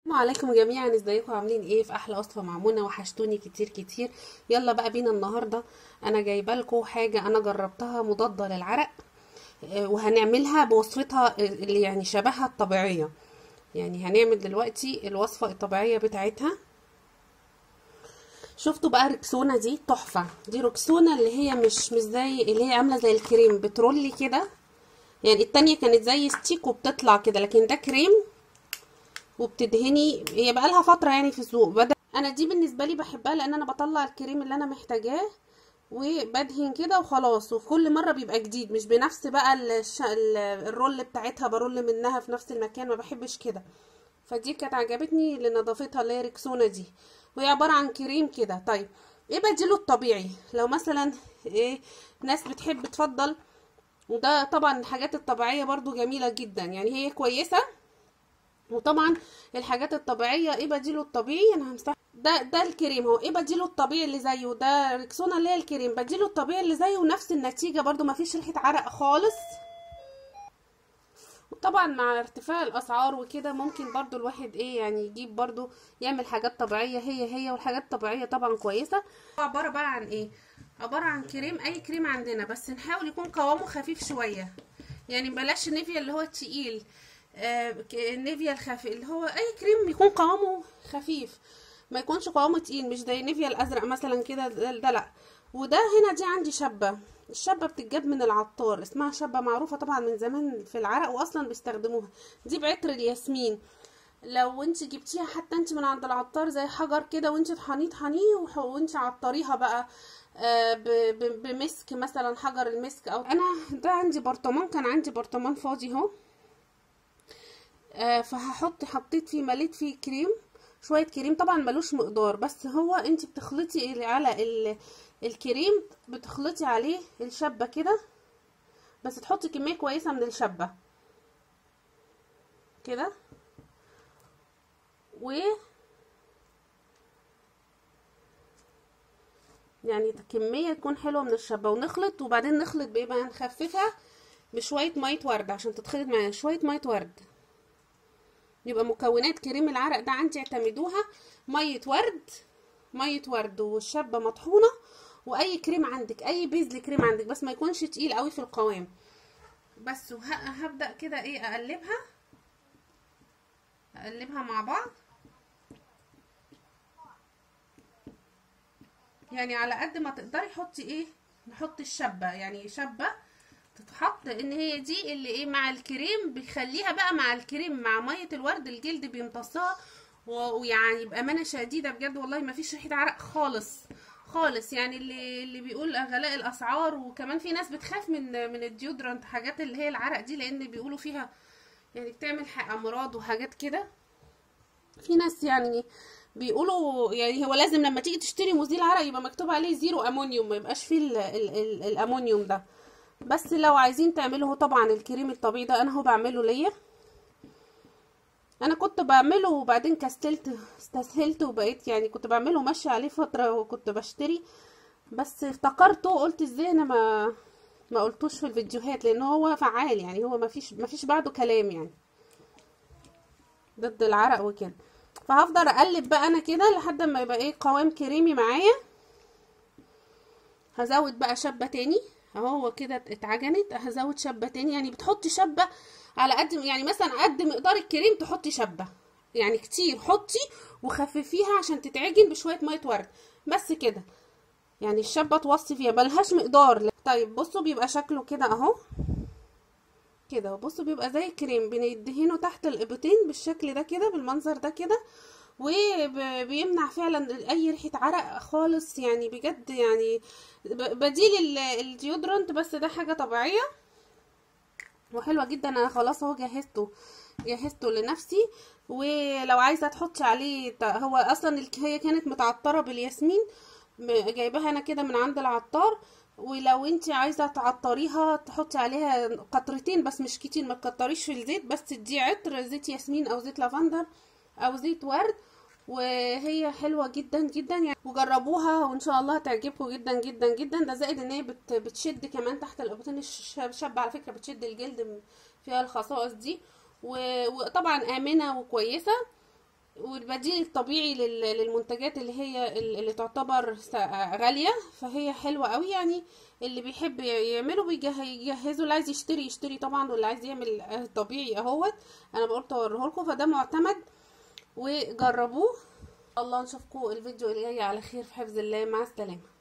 السلام عليكم جميعا ازيكم عاملين ايه في احلى وصفه مع منى وحشتوني كتير كتير يلا بقى بينا النهارده انا جايبه لكم حاجه انا جربتها مضاده للعرق آه، وهنعملها بوصفتها اللي يعني شبهها الطبيعيه يعني هنعمل دلوقتي الوصفه الطبيعيه بتاعتها شفتوا بقى ركسونا دي تحفه دي ركسونا اللي هي مش مش زي اللي هي عامله زي الكريم بترولي كده يعني التانية كانت زي ستيك وبتطلع كده لكن ده كريم وبتدهني هي بقالها فتره يعني في السوق بدأ انا دي بالنسبه لي بحبها لان انا بطلع الكريم اللي انا محتاجاه وبدهن كده وخلاص وفي كل مره بيبقى جديد مش بنفس بقى الش... الرول بتاعتها برول منها في نفس المكان ما بحبش كده فدي كانت عجبتني لنظافتها اللي هي ريكسونا دي وهي عباره عن كريم كده طيب ايه بديله الطبيعي لو مثلا ايه ناس بتحب تفضل وده طبعا الحاجات الطبيعيه برضو جميله جدا يعني هي كويسه وطبعا الحاجات الطبيعيه ايه بديله الطبيعي انا همسح ده ده الكريم هو ايه بديله الطبيعي اللي زيه ده ريكسونا اللي هي الكريم بديله الطبيعي اللي زيه ونفس النتيجه برضو ما فيش ريحه عرق خالص وطبعا مع ارتفاع الاسعار وكده ممكن برضو الواحد ايه يعني يجيب برضو يعمل حاجات طبيعيه هي هي والحاجات الطبيعيه طبعا كويسه عباره بقى عن ايه عباره عن كريم اي كريم عندنا بس نحاول يكون قوامه خفيف شويه يعني بلاش نيفيا اللي هو التقيل آه نيفيا الخفيف اللي هو اي كريم يكون قوامه خفيف ما يكونش قوامه تقيل مش زي نيفيا الازرق مثلا كده ده, ده لا وده هنا دي عندي شابه الشابه بتتجاب من العطار اسمها شابه معروفه طبعا من زمان في العرق واصلا بيستخدموها دي بعطر الياسمين لو انت جبتيها حتى انت من عند العطار زي حجر كده وانت طحنيه طحنيه وانت عطريها بقى آه بمسك مثلا حجر المسك او انا ده عندي برطمان كان عندي برطمان فاضي اهو آه فهحط حطيت فيه مليت فيه كريم شويه كريم طبعا ملوش مقدار بس هو انت بتخلطي على ال الكريم بتخلطي عليه الشبه كده بس تحطي كميه كويسه من الشبه كده و يعني كميه تكون حلوه من الشبه ونخلط وبعدين نخلط بايه بقى نخففها بشويه ميه ورد عشان تتخلط معانا شويه ميه ورد يبقى مكونات كريم العرق ده عندي اعتمدوها ميه ورد ميه ورد والشبه مطحونه واي كريم عندك اي بيز لكريم عندك بس ما يكونش تقيل قوي في القوام بس وهبدا كده ايه اقلبها اقلبها مع بعض يعني على قد ما تقدري حطي ايه نحط الشبه يعني شبه تتحط ان هي دي اللي ايه مع الكريم بيخليها بقى مع الكريم مع ميه الورد الجلد بيمتصها ويعني بامانه شديده بجد والله ما فيش ريحه عرق خالص خالص يعني اللي اللي بيقول غلاء الاسعار وكمان في ناس بتخاف من من الديودرنت حاجات اللي هي العرق دي لان بيقولوا فيها يعني بتعمل امراض وحاجات كده في ناس يعني بيقولوا يعني هو لازم لما تيجي تشتري مزيل عرق يبقى مكتوب عليه زيرو امونيوم ما يبقاش فيه ال ال ال الامونيوم ده بس لو عايزين تعملوا طبعا الكريم الطبيعي ده انا هو بعمله ليا انا كنت بعمله وبعدين كستلت استسهلت وبقيت يعني كنت بعمله ماشيه عليه فتره وكنت بشتري بس افتكرته قلت ازاي انا ما ما قلتوش في الفيديوهات لان هو فعال يعني هو ما فيش ما فيش بعده كلام يعني ضد العرق وكده فهفضل اقلب بقى انا كده لحد ما يبقى ايه قوام كريمي معايا هزود بقى شبه تاني اهو كده اتعجنت هزود شبه تاني يعني بتحطي شبه على قد يعني مثلا قد مقدار الكريم تحطي شبه يعني كتير حطي وخففيها عشان تتعجن بشويه ميه ورد بس كده يعني الشبه توصي فيها ملهاش مقدار طيب بصوا بيبقى شكله كده اهو كده بصوا بيبقى زي الكريم بندهنه تحت الابطين بالشكل ده كده بالمنظر ده كده وبيمنع فعلا اي ريحه عرق خالص يعني بجد يعني بديل الديودرنت بس ده حاجه طبيعيه وحلوه جدا انا خلاص اهو جهزته جهزته لنفسي ولو عايزه تحطي عليه هو اصلا هي كانت متعطره بالياسمين جايباها انا كده من عند العطار ولو انت عايزه تعطريها تحطي عليها قطرتين بس مش كتير ما تكتريش في الزيت بس تدي عطر زيت ياسمين او زيت لافندر او زيت ورد وهي حلوه جدا جدا يعني وجربوها وان شاء الله هتعجبكم جدا جدا جدا ده زائد ان هي بت بتشد كمان تحت الابطين الشابه على فكره بتشد الجلد فيها الخصائص دي وطبعا امنه وكويسه والبديل الطبيعي لل- للمنتجات اللي هي ال- اللي تعتبر س- غالية فهي حلوة قوي يعني اللي بيحب يعمله بيجه- يجهزه اللي عايز يشتري يشتري طبعا واللي عايز يعمل آه، طبيعي اهوت انا بقولت اوريهولكم فده معتمد وجربوه الله نشوفكم الفيديو اللي جاي على خير في حفظ الله مع السلامة